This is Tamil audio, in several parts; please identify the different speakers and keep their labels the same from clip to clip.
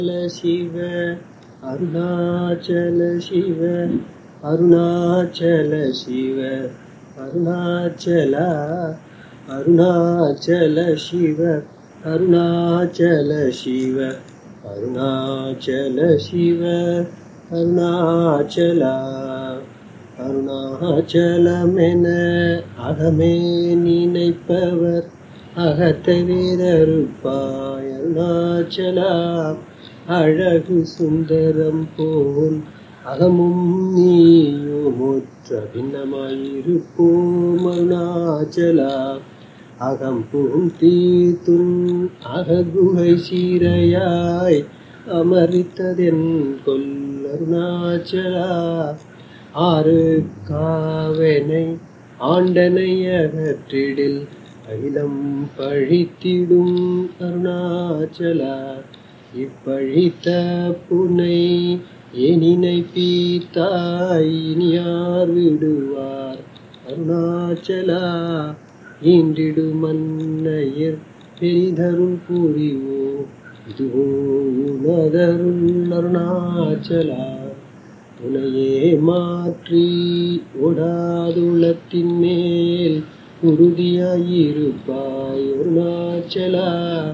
Speaker 1: சிவ அருணாச்சல சிவ அருணாச்சல சிவ அருணாச்சல அருணாச்சல சிவ அருணாச்சல சிவ அருணாச்சல சிவ அருணாச்சலா அருணாச்சலமென அகமே நினைப்பவர் அகத்தை வேறறுப்பாய் அருணாச்சலா அழகு சுந்தரம் போல் அகமும் நீயுமுற்ற பின்னமாயிருப்போம் அருணாச்சலா அகம் பூந்தீத்துன் அககுகை சீரையாய் அமரித்ததென் கொல் அருணாச்சலா ஆறு காவனை ஆண்டனை அகற்றிடில் அகிலம் பழித்திடும் அருணாச்சலா இப்பழித்த புனை ஏனினை பீத்தாய் இனியார் விடுவார் அருணாச்சலா ஈன்றிடு மன்னையர் பெரிதருள் புரிவோ இதுவோ உனதருள் அருணாச்சலா துணையே மாற்றி ஓடாதுளத்தின் மேல் உறுதியாயிருப்பாய் அருணாச்சலா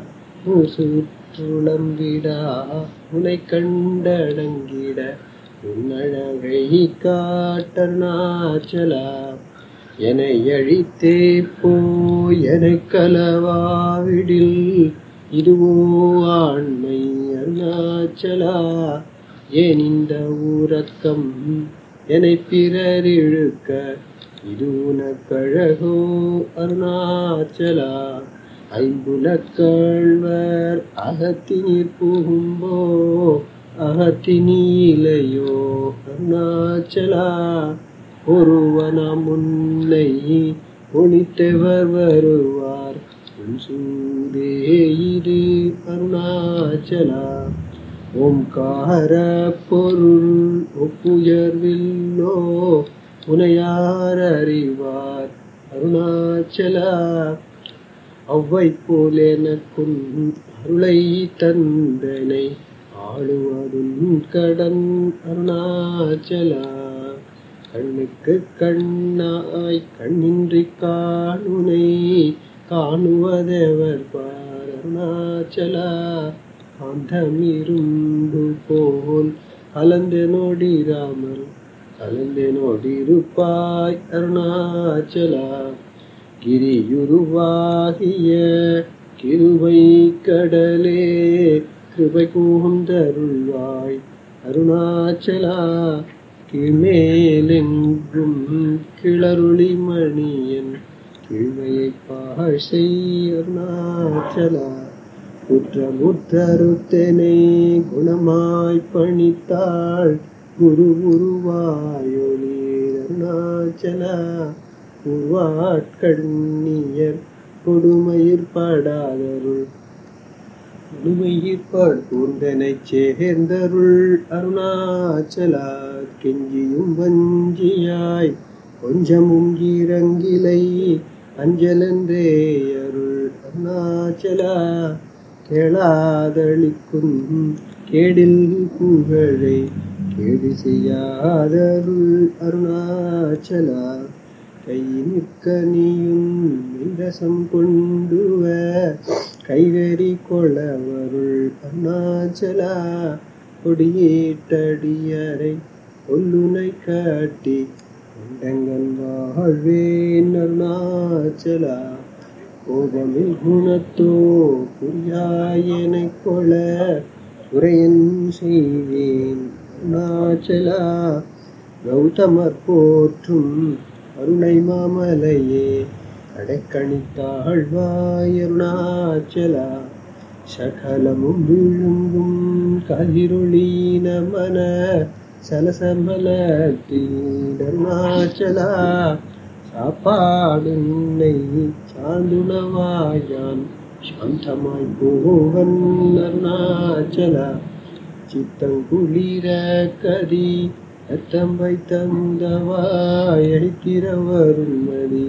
Speaker 1: சுற்றுளம்பிடா உனை கண்டடங்கிட உன்னழகை காட்டருணாச்சலா என்னை அழித்தே போய் எனை கலவாவிடில் இதுவோ ஆண்மை அருணாச்சலா ஏன் இந்த ஊரக்கம் என்னை பிறர் இழுக்க இது உனக்கழகோ அருணாச்சலா ஐம்புலக்கள்வர் அகத்தினீர் புகும்போ அகத்தினீலையோ அருணாச்சலா ஒருவனாம் முன்னை ஒளித்தவர் வருவார் உன் சூதே இரு அருணாச்சலா ஓம்கார பொருள் ஒப்புயர்வில்லோ உனையார் அறிவார் அருணாச்சலா அவ்வை போல் எனக்கும் அருளை தந்தனை ஆளுவதும் கடன் அருணாச்சலா கண்ணுக்கு கண்ணாய் கண்ணின்றி காணுனை காணுவதெவர் பார் அருணாச்சலா காந்தமிரும்பு போல் கலந்து நோடிராமல் கலந்து நோடிருப்பாய் அருணாச்சலா கிரியுருவாகிய கிருபை கடலே கிருபை கூந்தருள்வாய் அருணாச்சலா கீழ்மேலெங்கும் கிளருளி மணியன் கீழ்மையை பாஷை அருணாச்சலா குற்றமுற்றருத்தனை குணமாய் பணித்தாள் குரு குருவாயொளீர் அருணாச்சலா உருவாட்கண்ணியர் கொடுமையிற் படாதருள் கொடுமையிற்பட் கூர்ந்தனைச் சேர்ந்தருள் அருணாச்சலா கெஞ்சியும் வஞ்சியாய் கொஞ்சமும் இறங்கிலை அஞ்சலன்றே அருள் அருணாச்சலா கேளாதளிக்கும் கேடில் புகழை கேடு செய்யாதருள் அருணாச்சலா கை நிற்க நீயும் மிரசம் கொண்டுவ கைவெறி கொளவருள் அருணாச்சலா கொடியேட்டடியரை கொல்லுனை காட்டி கொண்டங்கன் வாழ்வேன் அருணாச்சலா கோபமில் குணத்தோ புரியாயனை கொள உரையன் செய்வேன் அருணாச்சலா கௌதமர் போற்றும் அருணை மாமலையே அடைக்கணித்தாழ்வாய் அருணாச்சலா சகலமும் விழுங்கும் கதிரொளின மன சலசமலத்தில் அருணாச்சலா சாப்பாடுன்னை சார்ந்துணவாயான் சாந்தமாய் போவன் அருணாச்சலா சித்தங்குளிர கதி அத்தம் வைத்தமுதவாய் அடித்திரவருண்மதி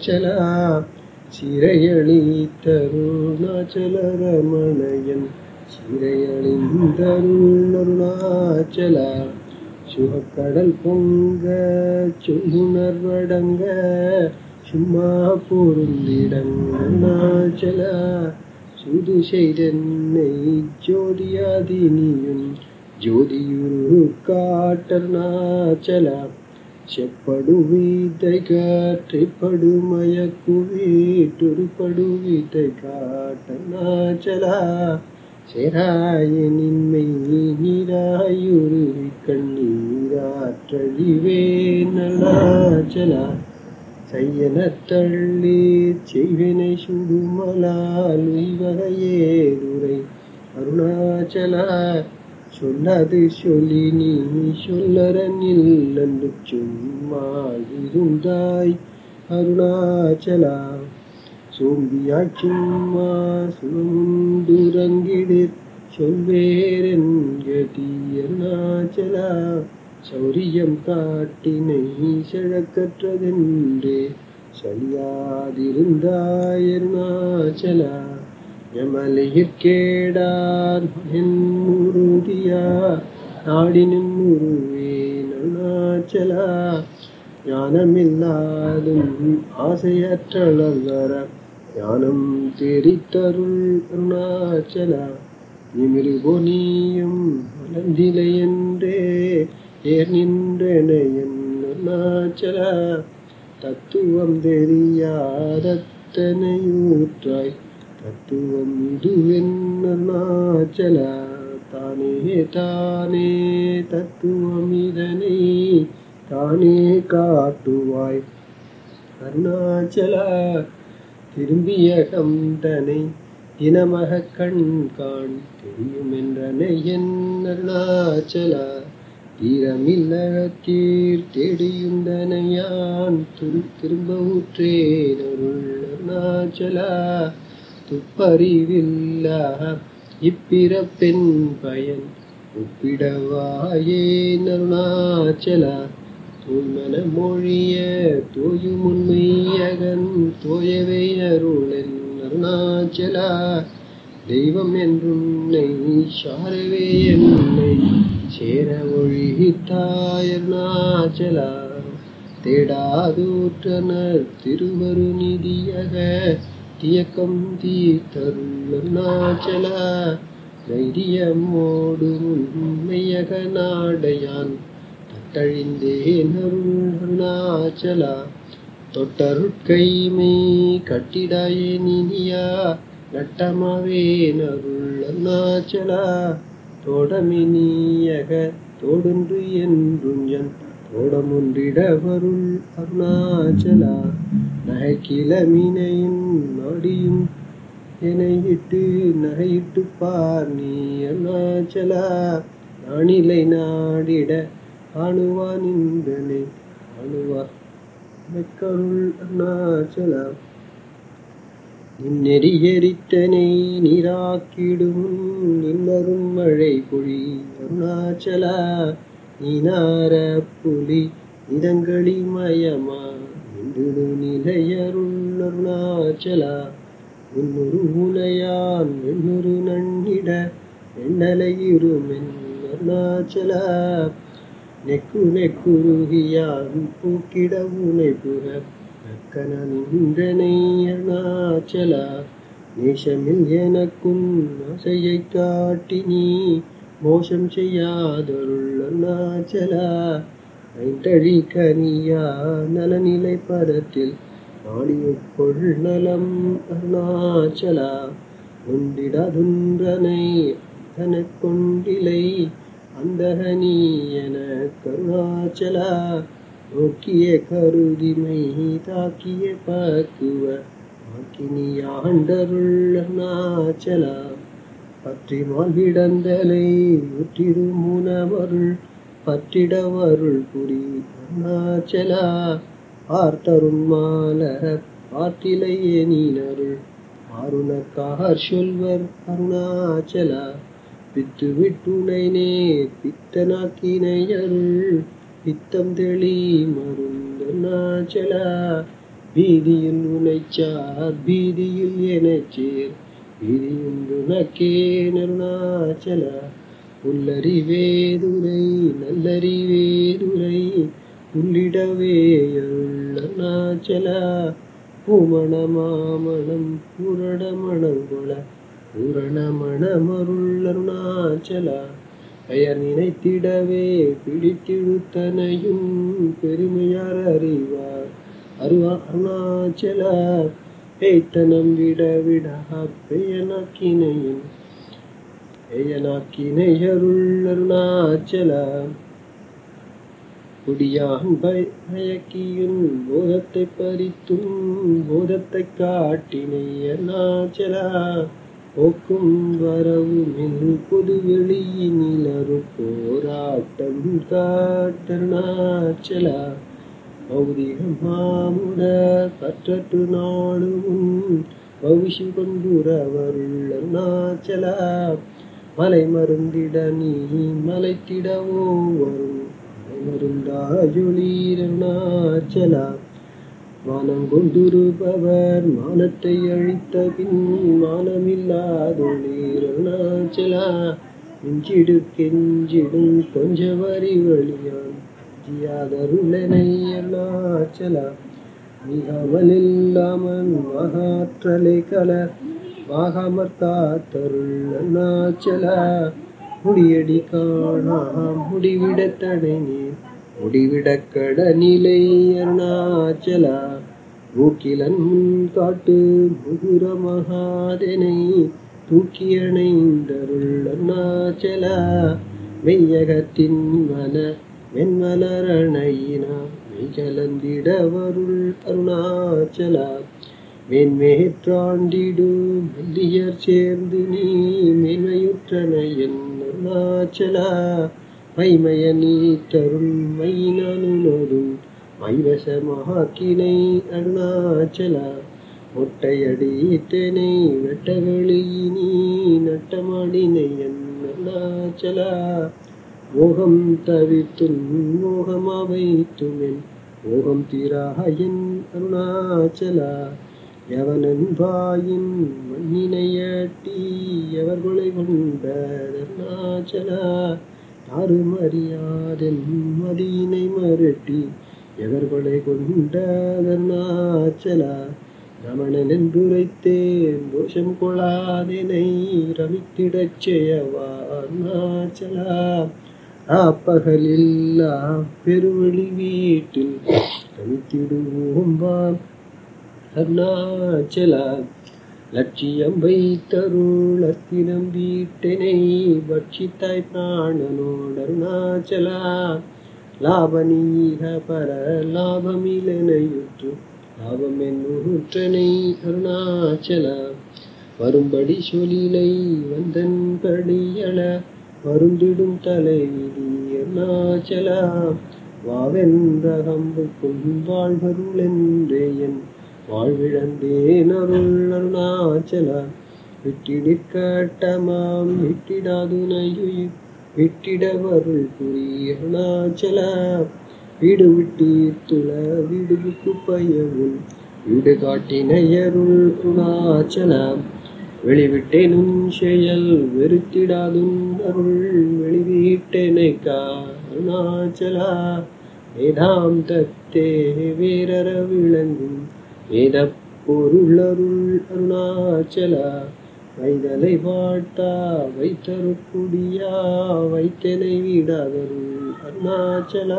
Speaker 1: அருணாச்சலா சிறையளித்தருணாச்சல ரமணயன் சிறையழிந்தருள் அருணாச்சலா சுகக்கடல் பொங்க சொல்லுணர்வடங்க சும்மா பொருந்திடங் அருணாச்சலா சூது செய்தென்னை ஜோதியாதி நீயும் ஜோதியுரு காட்டருணாச்சலா செப்படுவீத்தை காற்றைப்படுமயக்கு வீட்டுருப்படுவீத்தை காட்டருணாச்சலா சேராயனின்மை நீராயுருவி கண்ணீராற்றழிவே நல்லாச்சலா செய்யன தள்ளி செய்வினை சுடுமலால் உய்வகையேதுரை அருணாச்சலா சொல்லாது சொல்லி நீ சொல்லரனில் என்று சும்மா இருந்தாய் அருணாச்சலா சோம்பியாய் சும்மா சுமந்துரங்கிடிற் சொல்வேரென் கதி அருணாச்சலா சௌரியம் காட்டினை செழக்கற்றதென்றே சலியாதிருந்தாய் அருணாச்சலா எமலையிற்கேடார் என்னுருதியா நாடினும் உருவேன் அருணாச்சலா ஞானமில்லாதும் ஆசையற்றளர் வர ஞானம் தெரித்தருள் அருணாச்சலா நிமிருகோ நீயும் மலர்ந்திலை என்றே ஏர் நின்றனையன் அருணாச்சலா தத்துவம் தெரியாதத்தனையூற்றாய் தத்துவம் இதுவென் அருணாச்சலா தானே தானே தத்துவம் இதனை தானே காட்டுவாய் அருணாச்சலா திரும்பிய கந்தனை தினமக கண் காண் தெரியும் என்றனை என் அருணாச்சலா தீரமில்லகத்தீர் தேடியுந்தனையான் துரு திரும்ப ஊற்றேன் அருள் அருணாச்சலா துப்பறிவில்லா இப்பிறப்பெண் பயன் ஒப்பிடவாயேன் அருணாச்சலா தூய்மன மொழிய தோயும் உண்மையகன் தோயவே அருளன் அருணாச்சலா தெய்வம் என்றுன்னை சாரவே என்னை சேர ஒழித்தாய் அருணாச்சலா தேடாதூற்றனர் திருவரு நிதியக தியக்கம் தீத்தருள் அருணாச்சலா தைரியமோடு உண்மையக நாடையான் தட்டழிந்தேன் அருள் அருணாச்சலா தொட்டருட்கைமை கட்டிடாயே நினியா நட்டமாவேன் அருள் அருணாச்சலா தோடமினியக தோடொன்று என்றும் என் தோடமொன்றிட வருள் அருணாச்சலா நகைக்கிழமினையும் நாடியும் எனையிட்டு நகையிட்டு பார் நீ அருணாச்சலா நானிலை நாடிட ஆணுவான் இந்தனை ஆணுவா மெக்கருள் அருணாச்சலா நின்னெறி எரித்தனை நீராக்கிடும் நின்னரும் மழை பொழி அருணாச்சலா நீனார புலி இதங்களி மயமா நின்று நிலையருள் அருணாச்சலா உன்னுரு உனையான் வெண்ணுரு நன்னிட எண்ணலை இருமென் அருணாச்சலா நெக்கு நெக்குருகியான் பூக்கிட உனை புக நக்கன நின்றனை அருணாச்சலா நேசமில் எனக்கும் ஆசையை காட்டி நீ மோசம் செய்யாதருள் அருணாச்சலா ஐந்தழி கனியா நலநிலை பதத்தில் நாடியுட்கொள் நலம் அருணாச்சலா உண்டிடதுன்றனை தனக் கொண்டிலை அந்தகனி என கருணாச்சலா நோக்கிய கருதிமை தாக்கிய பக்குவ ஆக்கினியாண்டருள் அருணாச்சலா பற்றி மால்விடந்தலை உற்றிருமுனவருள் பற்றிடவருள் புரி அருணாச்சலா பார்த்தருண் மால பார்த்திலையே நீனருள் ஆருணக்கார் சொல்வர் அருணாச்சலா பித்து விட்டுனை நேர் பித்தனாக்கினை அருள் பித்தம் தெளி மருந்தருணாச்சலா பீதியில் உனைச்சார் பீதியில் எனச் சேர் விதியுண்டு நக்கே அருணாச்சல உள்ளறிவேதுரை நல்லறிவேதுரை உள்ளிடவே அருணாச்சல பூமண மாமணம் பூரண மணங்கொள பூரண மணமருள் அருணாச்சல பெயர் நினைத்திடவே பிடித்திழுத்தனையும் பெருமையார் அறிவார் அருவா அருணாச்சல பேய்த்தனம் விட விட பெயனாக்கினையும் பெயனாக்கினையருள் அருணாச்சல குடியான் பயக்கியும் போதத்தை பறித்தும் போதத்தை காட்டினை அருணாச்சலா போக்கும் வரவும் பொது வெளியினிலரு போராட்டம் காட்டருணாச்சலா பௌதிகம் மாமுட கற்றற்று நாளும் பவிஷி கொண்டுறவருள் அருணாச்சலா மலை மருந்திட நீ மலைத்திடவோ வரும் மருந்தாயொளீரருணாச்சலா மானம் கொண்டிருப்பவர் மானத்தை அழித்த பின் மானமில்லாதொளீரருணாச்சலா மிஞ்சிடு கெஞ்சிடும் கொஞ்ச வரி வழியான் ஜியாதருளனை அருணாச்சலா மிகாமல் இல்லாமல் மகாற்றலை கலர் வாகாமற் காத்தருள் அருணாச்சலா முடியடி காணா முடிவிடத்தடை நீர் முடிவிடக் கடநிலை அருணாச்சலா மூக்கிலன் முன் காட்டு முகுர மகாதனை தூக்கியணைந்தருள் அருணாச்சலா மெய்யகத்தின் மன வெண்மலரணையினா மெய்கலந்திடவருள் அருணாச்சலா மேன்மேற்றாண்டிடு மெல்லியர் சேர்ந்து நீ மேன்மையுற்றனையன் அருணாச்சலா மைமய நீ தருள் மைனானுனோடும் மைவசமாக்கினை அருணாச்சலா மொட்டையடி தேனை வெட்ட வெளியினி நட்டமாடினை என் அருணாச்சலா மோகம் தவித்தும் மோகம் அவைத்துமென் மோகம் தீராயன் அருணாச்சலா எவனன்பாயின் மண்ணினையட்டி எவர்களை கொண்ட அருணாச்சலா யாரும் அறியாதென் மதியினை மரட்டி எவர்களை கொண்ட அருணாச்சலா ரமணன் என்றுரைத்தேன் தோஷம் கொள்ளாதெனை ரமித்திடச் செய்யவா அருணாச்சலா அப்பகலில்லா பெருவழி வீட்டில் ரமித்திடுவோம் வாம் அருணாச்சலா லட்சியம் வைத்தருள் அத்தினம் வீட்டினை பட்சித்தாய் பிராணனோடு அருணாச்சலா லாபநீக பர லாபமிலனையுற்று லாபம் என்னுற்றனை அருணாச்சலா வரும்படி சொலிலை வந்தன் படியள வருந்திடும் தலைவிதி அருணாச்சலா வாவென்றகம்புக்கும் வாழ்வருளென்றே என் வாழ்விழந்தேன் அருள் அருணாச்சலா விட்டிடிற்கட்டமாம் விட்டிடாதுனையுயிர் விட்டிடவருள் புரி அருணாச்சலா வீடு விட்டீர்த்துள வீடு விட்டு பயவும் வீடு காட்டினையருள் அருணாச்சலா வெளிவிட்டேனும் செயல் வெறுத்திடாதும் அருள் வெளிவிட்டேனை அருணாச்சலா வேதாந்தத்தே வேரற விளங்கும் வேத பொருளருள் அருணாச்சலா வைதலை வாட்டா வைத்தருக்குடியா வைத்தனை விடாதருள் அருணாச்சலா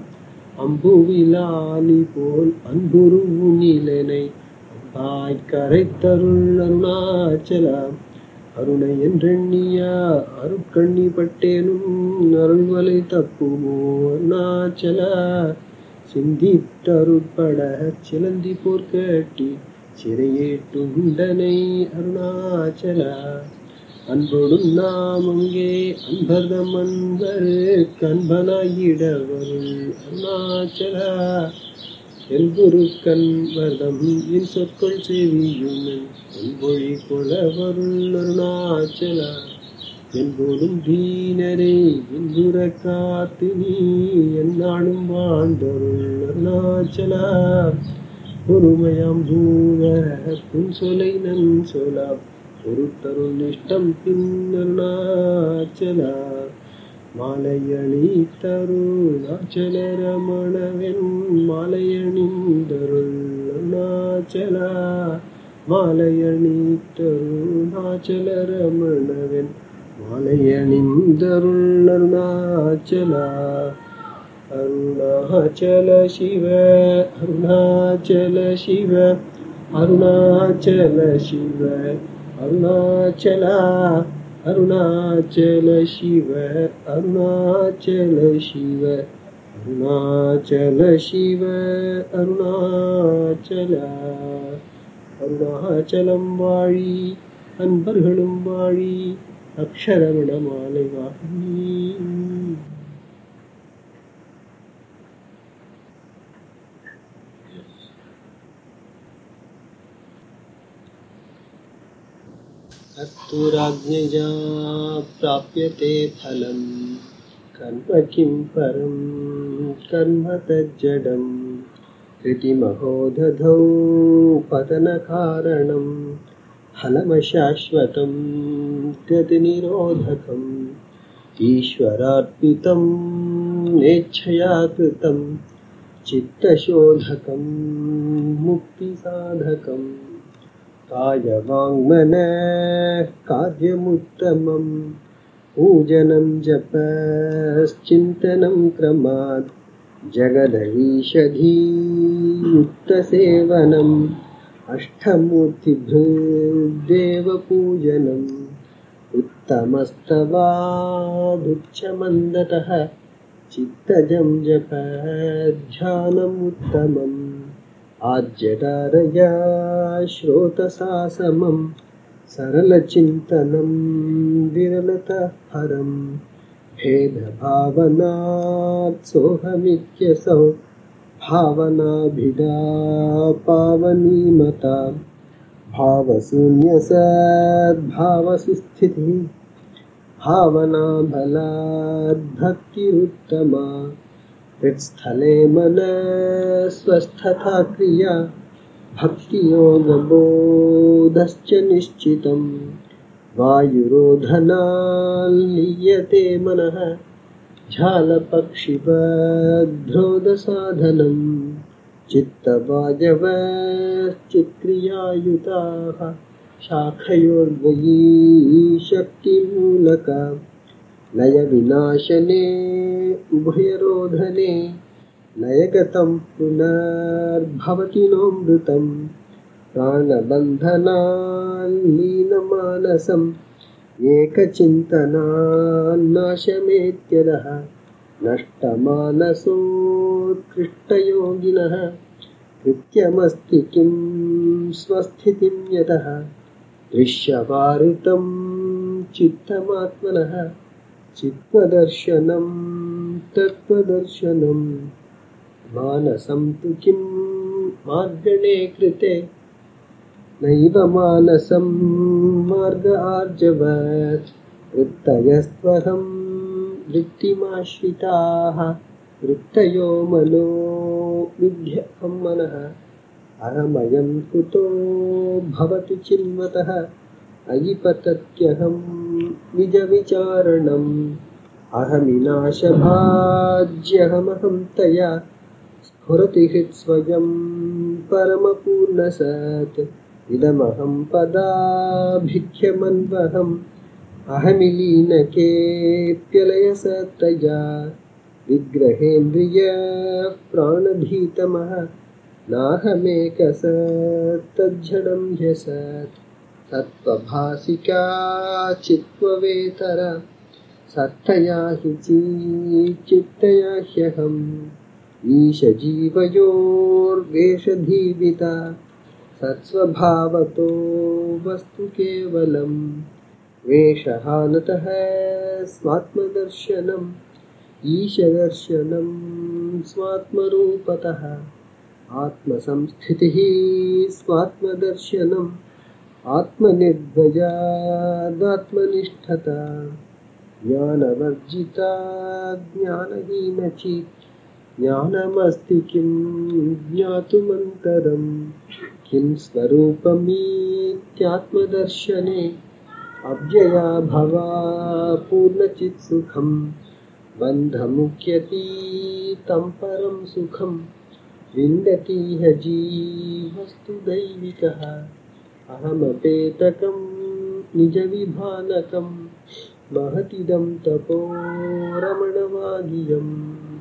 Speaker 1: அம்புவிலாலி போல் அன்புரு நிலனை அம்பாய் கரைத்தருள் அருணாச்சலா அருணை என்றெண்ணியா அருட்கண்ணி பட்டேனும் அருள்வலை தப்புமோ அருணாச்சலா சிந்தித்தருட்பட சிலந்தி போர்க்கட்டி சிறையேட்டுண்டனை அருணாச்சலா அன்பொடும் நாம் அங்கே அன்பர்தம் அன்பரு கண்பனாயிடவருள் அருணாச்சலா எல்குரு கண்வர்தம் என் சொற்கள் செவியும் என்பொழி கொளவருள் அருணாச்சலா என்போடும் தீனரை இன்புற காத்து நீ என்னாலும் வாழ்ந்தருள் அருணாச்சலா பொறுமையாம் தூத புன் சொலை நன் சொலா பொறுத்தருளிஷ்டம் பின்னருணாச்சல மாலையணி தருணாச்சல ரமணவென் மாலையணிந்தருள் அருணாச்சல மாலையணி தருணாச்சல ரமணவென் மாலையணிந்தருள் அருணாச்சல அருணாச்சல சிவ அருணாச்சல சிவ அருணாச்சல சிவ அருணாச்சல அருணாச்சல சிவ அருணாச்சல சிவ அருணாச்சல சிவ அருணாச்சல அருணாச்சலம் வாழி அன்பர்களும் வாழி அக்ஷரமண மாலை வாழி अत्तुराज्ञया प्राप्यते फलं कर्म किं परं कर्म तज्जडं कृतिमहो दधौ पतनकारणं फलमशाश्वतं गतिनिरोधकम् ईश्वरार्पितं नेच्छया कृतं चित्तशोधकं मुक्तिसाधकम् कायवाङ्मनः कार्यमुत्तमं पूजनं जपश्चिन्तनं क्रमात् जगदीशधीयुक्तसेवनम् अष्टमूर्तिभृदेवपूजनम् उत्तमस्तवादुच्चमन्दतः चित्तजं जप ध्यानमुत्तमम् आज्यतारया श्रोतसा समं सरलचिन्तनं विरलतः परम् भेदभावनात् सोऽहमित्यसौ भावनाभिधा पावनीमता भावशून्यसद्भावसुस्थितिः भावनाबलाद्भक्तिरुत्तमा हृत्स्थले मनस्वस्थता क्रिया भक्तियोगबोधश्च निश्चितम् वायुरोधनाल्लीयते मनः झालपक्षिपध्रोदसाधनम् चित्तवायवश्चित्क्रियायुताः शाखयोर्द्वयी शक्तिमूलका लयविनाशने उभयरोधने लयगतं पुनर्भवति नोऽमृतम् प्राणबन्धनाल्लीनमानसम् एकचिन्तनान्नाशमेत्यदः नष्टमानसोत्कृष्टयोगिनः कृत्यमस्ति किं स्वस्थितिं यतः दृश्यवारुतं चित्तमात्मनः चित्त्वदर्शनं तत्त्वदर्शनं मानसं तु किं मार्गणे कृते नैव मानसं मार्ग आर्जवत् वृत्तयस्त्वहं वृत्तिमाश्रिताः वृत्तयो मनो विध्यहं मनः अहमयं कुतो भवति चिन्वतः अयि पतत्यहं निजविचारणम् अहमिनाशभाज्यहमहं तया स्फुरति हृत्स्वयं परमपूर्णसत् इदमहं पदाभिख्यमन्वहम् अहमिलीनकेऽप्यलयसत्तया विग्रहेन्द्रियप्राणभीतमः नाहमेकसत्तज्जडं ह्यसत् तत्त्वभासिका चित्त्ववेतर सत्तया हि चित्तया ह्यहम् ईशजीवयोर्वेषधीविता सत्स्वभावतो वस्तु केवलम् वेषहानतः स्वात्मदर्शनम् ईशदर्शनं स्वात्मरूपतः आत्मसंस्थितिः स्वात्मदर्शनम् आत्मनिर्भयादात्मनिष्ठता ज्ञानवर्जिता ज्ञानहीनचित् ज्ञानमस्ति किं ज्ञातुमन्तरम् किं स्वरूपमीत्यात्मदर्शने अव्यया भवा पूर्णचित्सुखं बन्धमुख्यतीतं परं सुखं विन्दति ह जीवस्तु दैविकः अहमपेतकं निजविभानकं महतिदं तपो रमणवागियम्